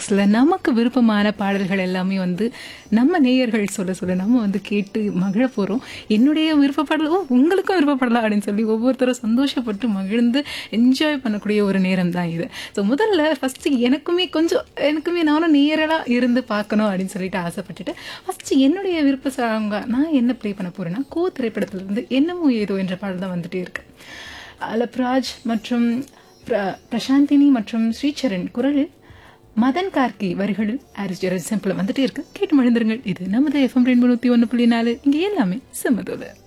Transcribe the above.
பாக்ஸில் நமக்கு விருப்பமான பாடல்கள் எல்லாமே வந்து நம்ம நேயர்கள் சொல்ல சொல்ல நம்ம வந்து கேட்டு மகிழ போகிறோம் என்னுடைய விருப்ப பாடல் ஓ உங்களுக்கும் விருப்பப்படலாம் அப்படின்னு சொல்லி ஒவ்வொருத்தரும் சந்தோஷப்பட்டு மகிழ்ந்து என்ஜாய் பண்ணக்கூடிய ஒரு நேரம் தான் இது ஸோ முதல்ல ஃபஸ்ட்டு எனக்குமே கொஞ்சம் எனக்குமே நானும் நேரலாக இருந்து பார்க்கணும் அப்படின்னு சொல்லிட்டு ஆசைப்பட்டுட்டு ஃபஸ்ட்டு என்னுடைய விருப்ப சாங்க நான் என்ன ப்ளே பண்ண போகிறேன்னா கோ திரைப்படத்துலேருந்து என்னமோ ஏதோ என்ற பாடல் தான் வந்துட்டே இருக்கு அலப்ராஜ் மற்றும் பிர- பிரசாந்தினி மற்றும் ஸ்ரீசரண் குரலில் மதன் கார்கி வரிகளில் ஹாரிஸ் ஜெரல் சிம்பிள் வந்துட்டே இருக்கு கேட்டு மழுந்துருங்கள் இது நமது எஃப்எம் ரெண்டு நூற்றி ஒன்று புள்ளி நாலு இங்கே எல்லாமே செம்மதோல